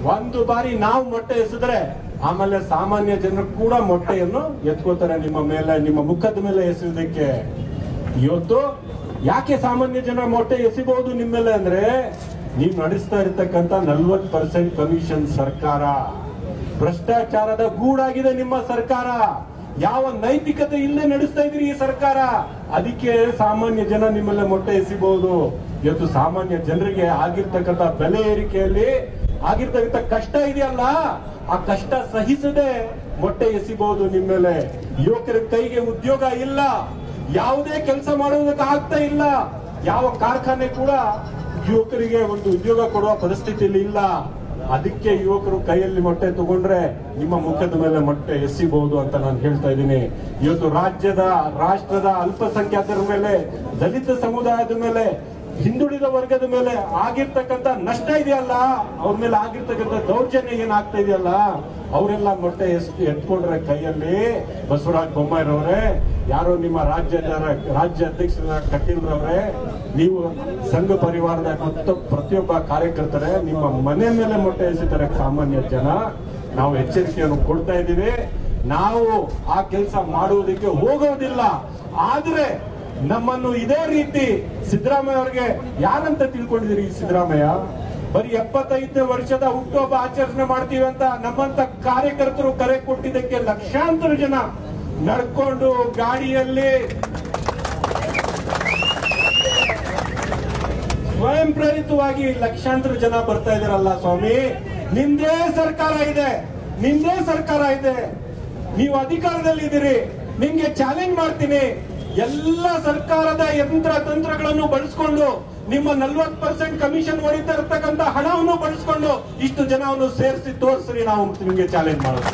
ಒಂದು ಬಾರಿ ನಾವು ಮೊಟ್ಟೆ ಎಸೆದ್ರೆ ಆಮೇಲೆ ಸಾಮಾನ್ಯ ಜನರು ಕೂಡ ಮೊಟ್ಟೆಯನ್ನು ಎತ್ಕೋತಾರೆ ನಿಮ್ಮ ಮೇಲೆ ನಿಮ್ಮ ಮುಖದ ಮೇಲೆ ಎಸೆಯೋದಕ್ಕೆ ಇವತ್ತು ಯಾಕೆ ಸಾಮಾನ್ಯ ಜನ ಮೊಟ್ಟೆ ಎಸಿಬಹುದು ನಿಮ್ಮ ಮೇಲೆ ಅಂದ್ರೆ ನೀವು ನಡೆಸ್ತಾ ಇರ್ತಕ್ಕಂತ ನಲ್ವತ್ ಪರ್ಸೆಂಟ್ ಕಮಿಷನ್ ಸರ್ಕಾರ ಭ್ರಷ್ಟಾಚಾರದ ಗೂಡಾಗಿದೆ ನಿಮ್ಮ ಸರ್ಕಾರ ಯಾವ ನೈತಿಕತೆ ಇಲ್ಲದೆ ನಡೆಸ್ತಾ ಇದ್ರಿ ಈ ಸರ್ಕಾರ ಅದಕ್ಕೆ ಸಾಮಾನ್ಯ ಜನ ನಿಮ್ಮೆಲ್ಲ ಮೊಟ್ಟೆ ಎಸಿಬಹುದು ಇವತ್ತು ಸಾಮಾನ್ಯ ಜನರಿಗೆ ಆಗಿರ್ತಕ್ಕಂಥ ಬೆಲೆ ಏರಿಕೆಯಲ್ಲಿ ಆಗಿರ್ತಕ್ಕಂಥ ಕಷ್ಟ ಇದೆಯಲ್ಲ ಆ ಕಷ್ಟ ಸಹಿಸದೆ ಮೊಟ್ಟೆ ಎಸಿಬಹುದು ನಿಮ್ಮ ಮೇಲೆ ಯುವಕರ ಕೈಗೆ ಉದ್ಯೋಗ ಇಲ್ಲ ಯಾವುದೇ ಕೆಲಸ ಮಾಡುವುದಕ್ಕೆ ಆಗ್ತಾ ಇಲ್ಲ ಯಾವ ಕಾರ್ಖಾನೆ ಕೂಡ ಯುವಕರಿಗೆ ಒಂದು ಉದ್ಯೋಗ ಕೊಡುವ ಪರಿಸ್ಥಿತಿಯಲ್ಲಿ ಇಲ್ಲ ಅದಕ್ಕೆ ಯುವಕರು ಕೈಯಲ್ಲಿ ಮೊಟ್ಟೆ ತಗೊಂಡ್ರೆ ನಿಮ್ಮ ಮುಖದ ಮೇಲೆ ಮೊಟ್ಟೆ ಎಸಿಬಹುದು ಅಂತ ನಾನು ಹೇಳ್ತಾ ಇದ್ದೀನಿ ಇವತ್ತು ರಾಜ್ಯದ ರಾಷ್ಟ್ರದ ಅಲ್ಪಸಂಖ್ಯಾತರ ಮೇಲೆ ದಲಿತ ಸಮುದಾಯದ ಮೇಲೆ ಹಿಂದುಳಿದ ವರ್ಗದ ಮೇಲೆ ಆಗಿರ್ತಕ್ಕಂಥ ನಷ್ಟ ಇದೆಯಲ್ಲ ಅವ್ರ ಮೇಲೆ ಆಗಿರ್ತಕ್ಕಂಥ ದೌರ್ಜನ್ಯ ಏನಾಗ್ತಾ ಇದೆಯಲ್ಲ ಅವರೆಲ್ಲ ಮೊಟ್ಟೆ ಎಸ್ ಎತ್ಕೊಂಡ್ರೆ ಕೈಯಲ್ಲಿ ಬಸವರಾಜ ಬೊಮ್ಮಾಯಿರವ್ರೆ ಯಾರೋ ನಿಮ್ಮ ರಾಜ್ಯದ ರಾಜ್ಯ ಅಧ್ಯಕ್ಷರ ಕಟೀಲ್ರವ್ರೆ ನೀವು ಸಂಘ ಪರಿವಾರದ ಮತ್ತು ಪ್ರತಿಯೊಬ್ಬ ಕಾರ್ಯಕರ್ತರೇ ನಿಮ್ಮ ಮನೆ ಮೇಲೆ ಮೊಟ್ಟೆ ಎಸಿತಾರೆ ಸಾಮಾನ್ಯ ಜನ ನಾವು ಎಚ್ಚರಿಕೆಯನ್ನು ಕೊಡ್ತಾ ಇದ್ದೀವಿ ನಾವು ಆ ಕೆಲಸ ಮಾಡುವುದಕ್ಕೆ ಹೋಗೋದಿಲ್ಲ ಆದ್ರೆ ನಮ್ಮನ್ನು ಇದೇ ರೀತಿ ಸಿದ್ದರಾಮಯ್ಯ ಅವರಿಗೆ ಯಾರಂತ ತಿಳ್ಕೊಂಡಿದ್ದೀರಿ ಈ ಸಿದ್ದರಾಮಯ್ಯ ಬರೀ ಎಪ್ಪತ್ತೈದನೇ ವರ್ಷದ ಹುಟ್ಟುಹಬ್ಬ ಆಚರಣೆ ಮಾಡ್ತೀವಿ ಅಂತ ನಮ್ಮಂತ ಕಾರ್ಯಕರ್ತರು ಕರೆ ಕೊಟ್ಟಿದ್ದಕ್ಕೆ ಲಕ್ಷಾಂತರ ಜನ ನಡ್ಕೊಂಡು ಗಾಡಿಯಲ್ಲಿ ಸ್ವಯಂ ಪ್ರೇರಿತವಾಗಿ ಲಕ್ಷಾಂತರ ಜನ ಬರ್ತಾ ಇದಾರಲ್ಲ ಸ್ವಾಮಿ ನಿಮ್ದೇ ಸರ್ಕಾರ ಇದೆ ನಿಮ್ದೇ ಸರ್ಕಾರ ಇದೆ ನೀವು ಅಧಿಕಾರದಲ್ಲಿದ್ದೀರಿ ನಿಮ್ಗೆ ಚಾಲೆಂಜ್ ಮಾಡ್ತೀನಿ ಎಲ್ಲ ಸರ್ಕಾರದ ಯಂತ್ರ ತಂತ್ರಗಳನ್ನು ಬಳಸ್ಕೊಂಡು ನಿಮ್ಮ ನಲ್ವತ್ ಪರ್ಸೆಂಟ್ ಕಮಿಷನ್ ಹೊಡಿತಾ ಇರ್ತಕ್ಕಂಥ ಹಣವನ್ನು ಬಳಸ್ಕೊಂಡು ಇಷ್ಟು ಜನವನ್ನು ಸೇರಿಸಿ ತೋರಿಸ್ರಿ ನಾವು ನಿಮ್ಗೆ ಚಾಲೆಂಜ್ ಮಾಡೋದು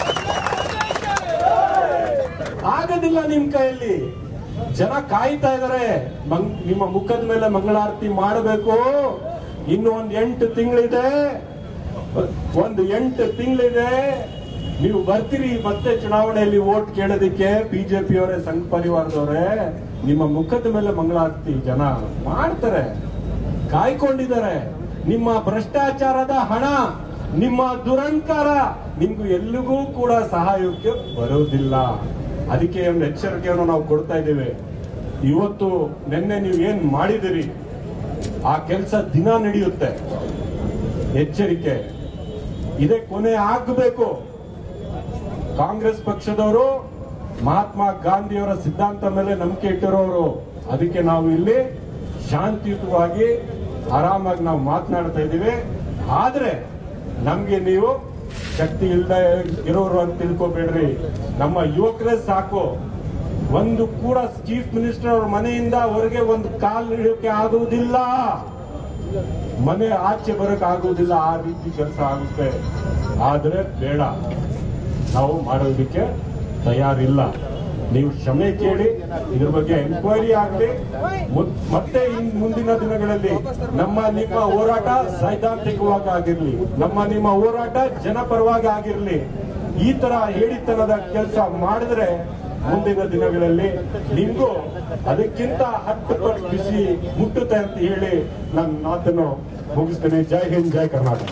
ಆಗೋದಿಲ್ಲ ನಿಮ್ ಕೈಯಲ್ಲಿ ಜನ ಕಾಯ್ತಾ ಇದಾರೆ ಮಂಗ್- ನಿಮ್ಮ ಮುಖದ ಮೇಲೆ ಮಂಗಳಾರತಿ ಮಾಡಬೇಕು ಇನ್ನು ಒಂದ್ ಎಂಟು ತಿಂಗಳಿದೆ ಒಂದು ಎಂಟು ತಿಂಗಳಿದೆ ನೀವು ಬರ್ತೀರಿ ಮತ್ತೆ ಚುನಾವಣೆಯಲ್ಲಿ ವೋಟ್ ಕೇಳೋದಕ್ಕೆ ಬಿಜೆಪಿ ಅವರೇ ಸಂಘ ಪರಿವಾರದವರೇ ನಿಮ್ಮ ಮುಖದ ಮೇಲೆ ಮಂಗಳಾರತಿ ಜನ ಮಾಡ್ತಾರೆ ಕಾಯ್ಕೊಂಡಿದ್ದಾರೆ ನಿಮ್ಮ ಭ್ರಷ್ಟಾಚಾರದ ಹಣ ನಿಮ್ಮ ದುರಂಕಾರ ನಿಮ್ಗೂ ಎಲ್ಲಿಗೂ ಕೂಡ ಸಹಾಯಕ್ಕೆ ಬರೋದಿಲ್ಲ ಅದಕ್ಕೆ ಒಂದು ಎಚ್ಚರಿಕೆಯನ್ನು ನಾವು ಕೊಡ್ತಾ ಇದ್ದೇವೆ ಇವತ್ತು ನಿನ್ನೆ ನೀವು ಏನ್ ಮಾಡಿದಿರಿ ಆ ಕೆಲಸ ದಿನ ನಡೆಯುತ್ತೆ ಎಚ್ಚರಿಕೆ ಇದೇ ಕೊನೆ ಆಗಬೇಕು ಕಾಂಗ್ರೆಸ್ ಪಕ್ಷದವರು ಮಹಾತ್ಮ ಗಾಂಧಿಯವರ ಸಿದ್ಧಾಂತ ಮೇಲೆ ನಂಬಿಕೆ ಇಟ್ಟಿರೋರು ಅದಕ್ಕೆ ನಾವು ಇಲ್ಲಿ ಶಾಂತಿಯುತವಾಗಿ ಆರಾಮಾಗಿ ನಾವು ಮಾತನಾಡ್ತಾ ಇದ್ದೀವಿ ಆದ್ರೆ ನಮ್ಗೆ ನೀವು ಶಕ್ತಿ ಇಲ್ದ ಇರೋರು ಅಂತ ತಿಳ್ಕೊಬೇಡ್ರಿ ನಮ್ಮ ಯುವಕರೇ ಸಾಕು ಒಂದು ಕೂಡ ಚೀಫ್ ಮಿನಿಸ್ಟರ್ ಅವ್ರ ಮನೆಯಿಂದ ಹೊರಗೆ ಒಂದು ಕಾಲ್ ಇಡೋಕೆ ಆಗುವುದಿಲ್ಲ ಮನೆ ಆಚೆ ಬರಕ್ ಆಗುವುದಿಲ್ಲ ಆ ರೀತಿ ಕೆಲಸ ಆಗುತ್ತೆ ಆದ್ರೆ ಬೇಡ ನಾವು ಮಾಡೋದಕ್ಕೆ ತಯಾರಿಲ್ಲ ನೀವು ಕ್ಷಮೆ ಕೇಳಿ ಇದ್ರ ಬಗ್ಗೆ ಎಂಕ್ವೈರಿ ಆಗಲಿ ಮತ್ತೆ ಇನ್ ಮುಂದಿನ ದಿನಗಳಲ್ಲಿ ನಮ್ಮ ನಿಮ್ಮ ಹೋರಾಟ ಸೈದ್ಧಾಂತಿಕವಾಗಿ ಆಗಿರ್ಲಿ ನಮ್ಮ ನಿಮ್ಮ ಹೋರಾಟ ಜನಪರವಾಗಿ ಆಗಿರ್ಲಿ ಈ ತರ ಹೇಳಿತನದ ಕೆಲಸ ಮಾಡಿದ್ರೆ ಮುಂದಿನ ದಿನಗಳಲ್ಲಿ ನಿಮ್ಗೂ ಅದಕ್ಕಿಂತ ಹತ್ತು ಪಟ್ಟು ಬಿಸಿ ಮುಟ್ಟುತ್ತೆ ಅಂತ ಹೇಳಿ ನನ್ನ ಮಾತನ್ನು ಮುಗಿಸ್ತೇನೆ ಜೈ ಹಿಂದ್ ಜೈ ಕರ್ನಾಟಕ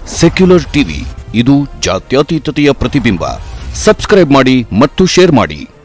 ಸೆಕ್ಯುಲರ್ ಟಿವಿ ಇದು ಜಾತ್ಯತೀತತೆಯ ಪ್ರತಿಬಿಂಬ ಸಬ್ಸ್ಕ್ರೈಬ್ ಮಾಡಿ ಮತ್ತು ಶೇರ್ ಮಾಡಿ